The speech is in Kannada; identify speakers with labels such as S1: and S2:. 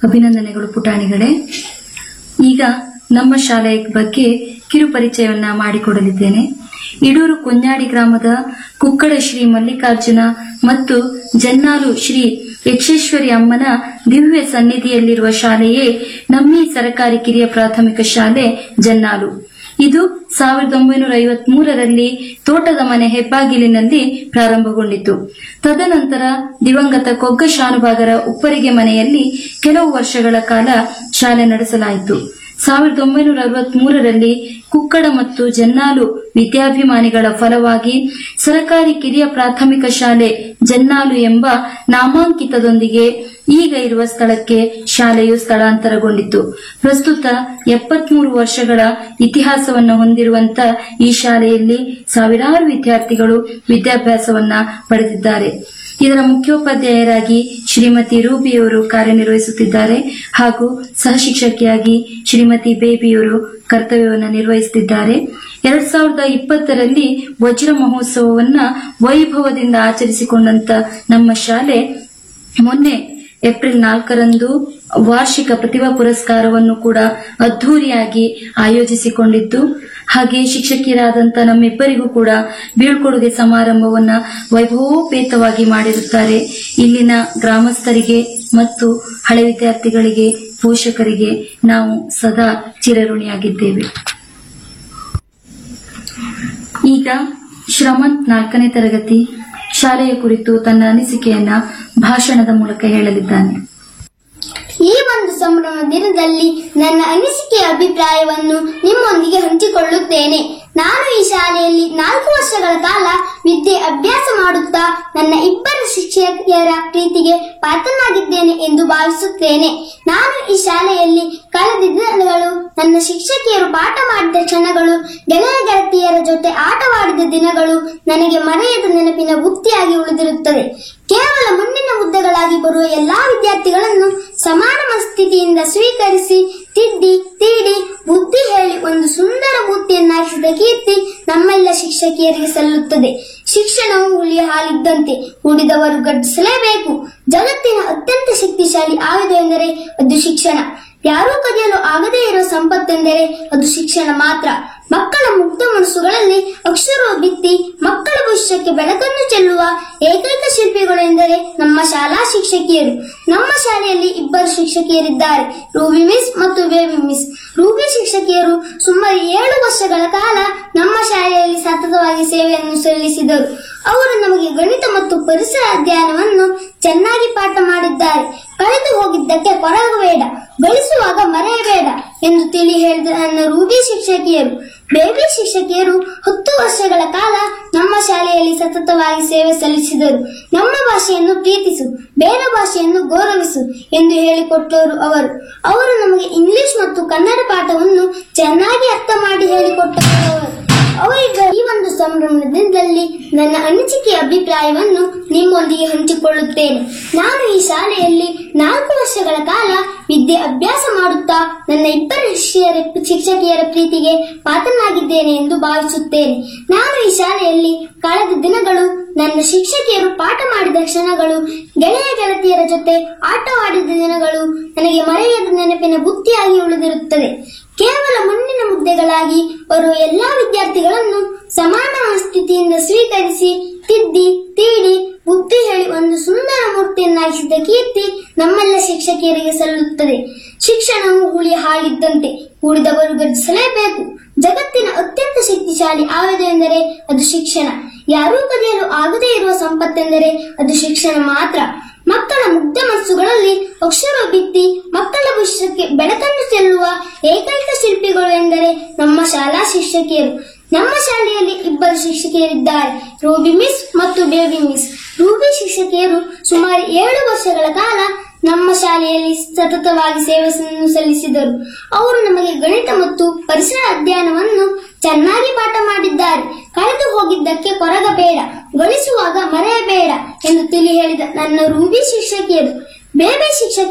S1: ಅಭಿನಂದನೆಗಳು ಪುಟಾಣಿಗಳೇ ಈಗ ನಮ್ಮ ಶಾಲೆಯ ಬಗ್ಗೆ ಕಿರು ಪರಿಚಯವನ್ನ ಮಾಡಿಕೊಡಲಿದ್ದೇನೆ ಇಡೂರು ಕುഞ്ഞാಡಿ ಗ್ರಾಮದ ಕುಕ್ಕಡ ಶ್ರೀ ಮಲ್ಲಿಕಾರ್ಜುನ ಮತ್ತು ಜನ್ನಾಲು ಶ್ರೀ ಯಕ್ಷೇಶ್ವರಿ ಅಮ್ಮನ ದಿವ್ಯ ಸನ್ನಿಧಿಯಲ್ಲಿರುವ ಶಾಲೆಯೇ ನಮ್ಮಿ ಸರಕಾರಿ ಕಿರಿಯ ಪ್ರಾಥಮಿಕ ಶಾಲೆ ಜನ್ನಾಲು ಇದು ಸಾವಿರದ ಒಂಬೈನೂರ ಐವತ್ ಮೂರರಲ್ಲಿ ತೋಟದ ಮನೆ ಹೆಬ್ಬಾಗಿಲಿನಲ್ಲಿ ಪ್ರಾರಂಭಗೊಂಡಿತು ತದನಂತರ ದಿವಂಗತ ಕೊಗ್ಗ ಶಾನುಭಾಗರ ಉಪ್ಪರಿಗೆ ಮನೆಯಲ್ಲಿ ಕೆಲವು ವರ್ಷಗಳ ಕಾಲ ಶಾಲೆ ನಡೆಸಲಾಯಿತು ಸಾವಿರದ ಒಂಬೈನೂರ ಅರವತ್ ಮೂರರಲ್ಲಿ ಕುಕ್ಕಡ ಮತ್ತು ಜನ್ನಾಲು ವಿದ್ಯಾಭಿಮಾನಿಗಳ ಫಲವಾಗಿ ಸರಕಾರಿ ಕಿರಿಯ ಪ್ರಾಥಮಿಕ ಶಾಲೆ ಜನ್ನಾಲು ಎಂಬ ನಾಮಾಂಕಿತದೊಂದಿಗೆ ಈಗ ಇರುವ ಸ್ಥಳಕ್ಕೆ ಶಾಲೆಯು ಸ್ಥಳಾಂತರಗೊಂಡಿತು ಪ್ರಸ್ತುತ ಎಪ್ಪತ್ಮೂರು ವರ್ಷಗಳ ಇತಿಹಾಸವನ್ನು ಹೊಂದಿರುವಂತ ಈ ಶಾಲೆಯಲ್ಲಿ ಸಾವಿರಾರು ವಿದ್ಯಾರ್ಥಿಗಳು ವಿದ್ಯಾಭ್ಯಾಸವನ್ನ ಪಡೆದಿದ್ದಾರೆ ಇದರ ಮುಖ್ಯೋಪಾಧ್ಯಾಯರಾಗಿ ಶ್ರೀಮತಿ ರೂಬಿಯವರು ಕಾರ್ಯನಿರ್ವಹಿಸುತ್ತಿದ್ದಾರೆ ಹಾಗೂ ಸಹಶಿಕ್ಷಕಿಯಾಗಿ ಶ್ರೀಮತಿ ಬೇಬಿಯವರು ಕರ್ತವ್ಯವನ್ನು ನಿರ್ವಹಿಸುತ್ತಿದ್ದಾರೆ ಎರಡ್ ಸಾವಿರದ ಇಪ್ಪತ್ತರಲ್ಲಿ ವಜ್ರ ಮಹೋತ್ಸವವನ್ನ ವೈಭವದಿಂದ ಆಚರಿಸಿಕೊಂಡಂತ ನಮ್ಮ ಶಾಲೆ ಮೊನ್ನೆ ಏಪ್ರಿಲ್ ನಾಲ್ಕರಂದು ವಾರ್ಷಿಕ ಪ್ರತಿಭಾ ಪುರಸ್ಕಾರವನ್ನು ಕೂಡ ಅದ್ಧೂರಿಯಾಗಿ ಆಯೋಜಿಸಿಕೊಂಡಿದ್ದು ಹಾಗೆ ಶಿಕ್ಷಕಿಯರಾದಂತ ನಮ್ಮಿಬ್ಬರಿಗೂ ಕೂಡ ಬೀಳ್ಕೊಡುಗೆ ಸಮಾರಂಭವನ್ನ ವೈಭವೋಪೇತವಾಗಿ ಮಾಡಿರುತ್ತಾರೆ ಇಲ್ಲಿನ ಗ್ರಾಮಸ್ಥರಿಗೆ ಮತ್ತು ಹಳೆ ವಿದ್ಯಾರ್ಥಿಗಳಿಗೆ ಪೋಷಕರಿಗೆ ನಾವು ಸದಾ ಚಿರಋಣಿಯಾಗಿದ್ದೇವೆ ಈಗ ಶ್ರಮಂತ್ ನಾಲ್ಕನೇ ತರಗತಿ ಶಾಲೆಯ ಕುರಿತು ತನ್ನ ಅನಿಸಿಕೆಯನ್ನ ಭಾಷಣದ ಮೂಲಕ ಹೇಳಲಿದ್ದಾನೆ
S2: ಈ ಒಂದು ಸಂಭ್ರಮ ದಿನದಲ್ಲಿ ನನ್ನ ಅನಿಸಿಕೆಯ ಅಭಿಪ್ರಾಯವನ್ನು ನಿಮ್ಮೊಂದಿಗೆ ಹಂಚಿಕೊಳ್ಳುತ್ತೇನೆ ನಾನು ಈ ಶಾಲೆಯಲ್ಲಿ ನಾಲ್ಕು ವರ್ಷಗಳ ಕಾಲ ವಿದ್ಯೆ ಅಭ್ಯಾಸ ಮಾಡುತ್ತಾ ನನ್ನ ಇಬ್ಬರು ಶಿಕ್ಷಕಿಯರ ಪ್ರೀತಿಗೆ ಪಾತ್ರನಾಗಿದ್ದೇನೆ ಎಂದು ಭಾವಿಸುತ್ತೇನೆ ನಾನು ಈ ಶಾಲೆಯಲ್ಲಿ ಕಳೆದ ದಿನಗಳು ನನ್ನ ಶಿಕ್ಷಕಿಯರು ಪಾಠ ಮಾಡಿದ ಕ್ಷಣಗಳು ಗೆಳೆಯ ಗೆಳತಿಯರ ಜೊತೆ ಆಟವಾಡಿದ ದಿನಗಳು ನನಗೆ ಮರೆಯದ ನೆನಪಿನ ಬುತ್ತಿಯಾಗಿ ಉಳಿದಿರುತ್ತದೆ ಕೇವಲ ಮುಂದಿನ ಹುದ್ದೆಗಳಾಗಿ ಬರುವ ಎಲ್ಲಾ ವಿದ್ಯಾರ್ಥಿಗಳನ್ನು ಸಮಾನ ಮನಸ್ಥಿತಿಯಿಂದ ಸ್ವೀಕರಿಸಿ ತಿದ್ದಿ ತೀಡಿ ಬುದ್ಧಿ ಹೇಳಿ ಒಂದು ಸುಂದರ ಮೂರ್ತಿಯನ್ನಾಗಿಸಿದ ಕೀರ್ತಿ ನಮ್ಮೆಲ್ಲ ಶಿಕ್ಷಕಿಯರಿಗೆ ಸಲ್ಲುತ್ತದೆ ಶಿಕ್ಷಣವು ಹುಲಿಯ ಹಾಲಿದ್ದಂತೆ ಉಳಿದವರು ಗಡ್ಡಿಸಲೇಬೇಕು ಜಗತ್ತಿನ ಅತ್ಯಂತ ಶಕ್ತಿಶಾಲಿ ಆಯುಧ ಎಂದರೆ ಅದು ಶಿಕ್ಷಣ ಯಾರೂ ಕದಿಯಲು ಆಗದೇ ಇರುವ ಸಂಪತ್ತೆಂದರೆ ಅದು ಶಿಕ್ಷಣ ಮಾತ್ರ ಮಕ್ಕಳ ಮುಗ್ಧ ಮನಸ್ಸುಗಳಲ್ಲಿ ಅಕ್ಷರವು ಬಿತ್ತಿ ಮಕ್ಕಳ ಭವಿಷ್ಯಕ್ಕೆ ಬೆಳಕನ್ನು ಚೆಲ್ಲುವ ಏಕೈಕ ಶಿಲ್ಪಿಗಳು ಎಂದರೆ ನಮ್ಮ ಶಾಲಾ ಶಿಕ್ಷಕಿಯರು ನಮ್ಮ ಶಾಲೆಯಲ್ಲಿ ಇಬ್ಬರು ಶಿಕ್ಷಕಿಯರಿದ್ದಾರೆ ರೂಬಿ ಮಿಸ್ ಮತ್ತು ಬೇಬಿ ಮಿಸ್ ರೂಬಿ ಶಿಕ್ಷಕಿಯರು ಸುಮಾರು ಏಳು ವರ್ಷಗಳ ಕಾಲ ನಮ್ಮ ಶಾಲೆಯಲ್ಲಿ ಸತತವಾಗಿ ಸೇವೆಯನ್ನು ಸಲ್ಲಿಸಿದರು ಅವರು ನಮಗೆ ಗಣಿತ ಮತ್ತು ಪರಿಸರ ಅಧ್ಯಯನವನ್ನು ಚೆನ್ನಾಗಿ ಪಾಠ ಮಾಡಿದ್ದಾರೆ ಕಳೆದು ಹೋಗಿದ್ದಕ್ಕೆ ಕೊರಗಬೇಡ ಗಳಿಸುವಾಗ ಮರೆಯಬೇಡ ಎಂದು ತಿಳಿ ಹೇಳಿದ ನನ್ನ ರೂಬಿ ಶಿಕ್ಷಕಿಯರು ಬೇಬಿ ಶಿಕ್ಷಕಿಯರು ಹತ್ತು ವರ್ಷಗಳ ಕಾಲ ನಮ್ಮ ಶಾಲೆಯಲ್ಲಿ ಸತತವಾಗಿ ಸೇವೆ ಸಲ್ಲಿಸಿದರು ನಮ್ಮ ಭಾಷೆಯನ್ನು ಪ್ರೀತಿಸು ಬೇರೆ ಭಾಷೆಯನ್ನು ಗೌರವಿಸು ಎಂದು ಹೇಳಿಕೊಟ್ಟರು ಅವರು ಅವರು ನಮಗೆ ಇಂಗ್ಲಿಷ್ ಮತ್ತು ಕನ್ನಡ ಪಾಠವನ್ನು ಚೆನ್ನಾಗಿ ಅರ್ಥ ಮಾಡಿ ಹೇಳಿಕೊಟ್ಟರು ಅವರು ಅವರೀಗ ಈ ಒಂದು ಸಂಭ್ರಮದಲ್ಲಿ ನನ್ನ ಅನಿಸಿಕೆಯ ಅಭಿಪ್ರಾಯವನ್ನು ನಿಮ್ಮೊಂದಿಗೆ ಹಂಚಿಕೊಳ್ಳುತ್ತೇನೆ ನಾನು ಈ ಶಾಲೆಯಲ್ಲಿ ನಾಲ್ಕು ವರ್ಷಗಳ ಕಾಲ ವಿದ್ಯೆ ಅಭ್ಯಾಸ ಮಾಡುತ್ತಾ ನನ್ನ ಇಬ್ಬರು ಶಿಷ್ಯರ ಶಿಕ್ಷಕಿಯರ ಪ್ರೀತಿಗೆ ಪಾತ್ರನಾಗಿದ್ದೇನೆ ಎಂದು ಭಾವಿಸುತ್ತೇನೆ ನಾನು ಈ ಶಾಲೆಯಲ್ಲಿ ಕಳೆದ ದಿನಗಳು ನನ್ನ ಶಿಕ್ಷಕಿಯರು ಪಾಠ ಮಾಡಿದ ಕ್ಷಣಗಳು ಗೆಳೆಯ ಗೆಳತಿಯರ ಜೊತೆ ಆಟವಾಡಿದ ದಿನಗಳು ನನಗೆ ಮರೆಯದ ನೆನಪಿನ ಬುತ್ತಿಯಾಗಿ ಉಳಿದಿರುತ್ತದೆ ಕೇವಲ ಮುಂದಿನ ಮುದ್ದೆಗಳಾಗಿ ಬರುವ ಎಲ್ಲಾ ವಿದ್ಯಾರ್ಥಿಗಳನ್ನು ಸಮಾನ ಸ್ಥಿತಿಯಿಂದ ಸ್ವೀಕರಿಸಿ ತಿದ್ದಿ ತೀಡಿ ಬುದ್ಧಿ ಹೇಳಿ ಒಂದು ಸುಂದರ ಮೂರ್ತಿಯನ್ನಾಗಿಸಿದ ಕೀರ್ತಿ ನಮ್ಮೆಲ್ಲ ಶಿಕ್ಷಕಿಯರಿಗೆ ಸಲ್ಲುತ್ತದೆ ಶಿಕ್ಷಣವು ಹುಳಿ ಹಾಲಿದ್ದಂತೆ ಉಳಿದವರು ಗರ್ಜಿಸಲೇಬೇಕು ಜಗತ್ತಿನ ಅತ್ಯಂತ ಶಕ್ತಿಶಾಲಿ ಆಯುಧ ಎಂದರೆ ಅದು ಶಿಕ್ಷಣ ಯಾರೂ ಕದಿಯಲು ಆಗದೇ ಇರುವ ಸಂಪತ್ತೆಂದರೆ ಅದು ಶಿಕ್ಷಣ ಮಾತ್ರ ಮಕ್ಕಳ ಮುಗ್ಧ ಮನಸ್ಸುಗಳಲ್ಲಿ ಅಕ್ಷರ ಬಿತ್ತಿ ಮಕ್ಕಳ ಭವಿಷ್ಯಕ್ಕೆ ಬೆಳಕನ್ನು ಚೆಲ್ಲುವ ಏಕೈಕ ಶಿಲ್ಪಿಗಳು ಎಂದರೆ ನಮ್ಮ ಶಾಲಾ ಶಿಕ್ಷಕಿಯರು ನಮ್ಮ ಶಾಲೆಯಲ್ಲಿ ಇಬ್ಬರು ಶಿಕ್ಷಕಿಯರಿದ್ದಾರೆ ರೂಬಿ ಮಿಸ್ ಮತ್ತು ಬೇಬಿ ಮಿಸ್ ರೂಬಿ ಶಿಕ್ಷಕಿಯರು ಸುಮಾರು ಏಳು ವರ್ಷಗಳ ಕಾಲ ನಮ್ಮ ಶಾಲೆಯಲ್ಲಿ ಸತತವಾಗಿ ಸೇವೆಯನ್ನು ಸಲ್ಲಿಸಿದರು ಅವರು ನಮಗೆ ಗಣಿತ ಮತ್ತು ಪರಿಸರ ಅಧ್ಯಯನವನ್ನು ಚೆನ್ನಾಗಿ ಪಾಠ ಮಾಡಿದ್ದಾರೆ ಕಳೆದು ಹೋಗಿದ್ದಕ್ಕೆ ಕೊರಗಬೇಡ ಗಳಿಸುವಾಗ ಮರೆಯಬೇಡ ಎಂದು ತಿಳಿ ಹೇಳಿದ ನನ್ನ ರೂಬಿ ಶಿಕ್ಷಕಿಯರು ಬೇಬಿ ಶಿಕ್ಷಕಿ